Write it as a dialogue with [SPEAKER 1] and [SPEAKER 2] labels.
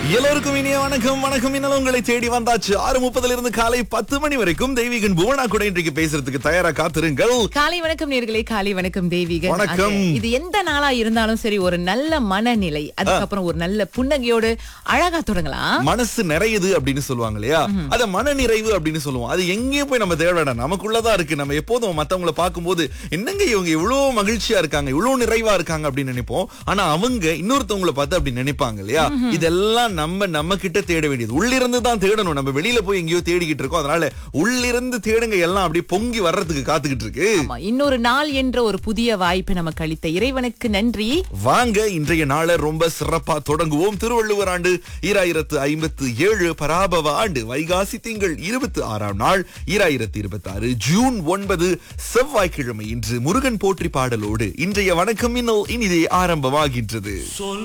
[SPEAKER 1] எல்லோருக்கும் இனிய வணக்கம் வணக்கம் இன்னும் உங்களை தேடி வந்தாச்சு ஆறு முப்பதுல இருந்து காலை பத்து மணி வரைக்கும் தெய்வீகன் புவனா கூட இன்றைக்கு பேசுறதுக்கு தயாரா காத்திருங்கள்
[SPEAKER 2] காலை வணக்கம் நேர்களே காலை வணக்கம் தெய்வீகன்
[SPEAKER 1] வணக்கம்.
[SPEAKER 2] அது- இது எந்த நாளா இருந்தாலும் சரி ஒரு நல்ல மனநிலை அதுக்கப்புறம் ஒரு நல்ல புன்னகையோடு அழகா தொடங்கலாம்
[SPEAKER 1] மனசு நிறையுது அப்படின்னு சொல்லுவாங்க இல்லையா அத மன நிறைவு அப்படின்னு சொல்லுவோம் அது எங்கேயும் போய் நம்ம தேட வேண்டாம் நமக்குள்ளதான் இருக்கு நம்ம எப்போதும் மத்தவங்கள பார்க்கும்போது என்னங்க இவங்க இவ்வளவு மகிழ்ச்சியா இருக்காங்க இவ்வளவு நிறைவா இருக்காங்க அப்படின்னு நினைப்போம் ஆனா அவங்க இன்னொருத்தவங்கள பார்த்து அப்படி நினைப்பாங்க இல்லையா இதெல்லாம் நம்ம நம்ம கிட்ட தேட வேண்டியது உள்ளிருந்து தான் தேடணும் நம்ம வெளியில போய் எங்கேயோ தேடிக்கிட்டு இருக்கோம் அதனால உள்ளிருந்து தேடுங்க எல்லாம் அப்படியே பொங்கி வர்றதுக்கு காத்துக்கிட்டு இருக்கு
[SPEAKER 2] ஆமா இன்னொரு நாள் என்ற ஒரு புதிய வாய்ப்பு நமக்கு அளித்த இறைவனுக்கு நன்றி
[SPEAKER 1] வாங்க இன்றைய நாளை ரொம்ப சிறப்பா தொடங்குவோம் திருவள்ளுவர் ஆண்டு ஈராயிரத்து ஐம்பத்து ஏழு பராபவ ஆண்டு வைகாசி திங்கள் இருபத்தி ஆறாம் நாள் ஈராயிரத்து இருபத்தி ஆறு ஜூன் ஒன்பது செவ்வாய்க்கிழமை இன்று முருகன் போற்றி பாடலோடு இன்றைய வணக்கம் இன்னும் இனிதே ஆரம்பமாகின்றது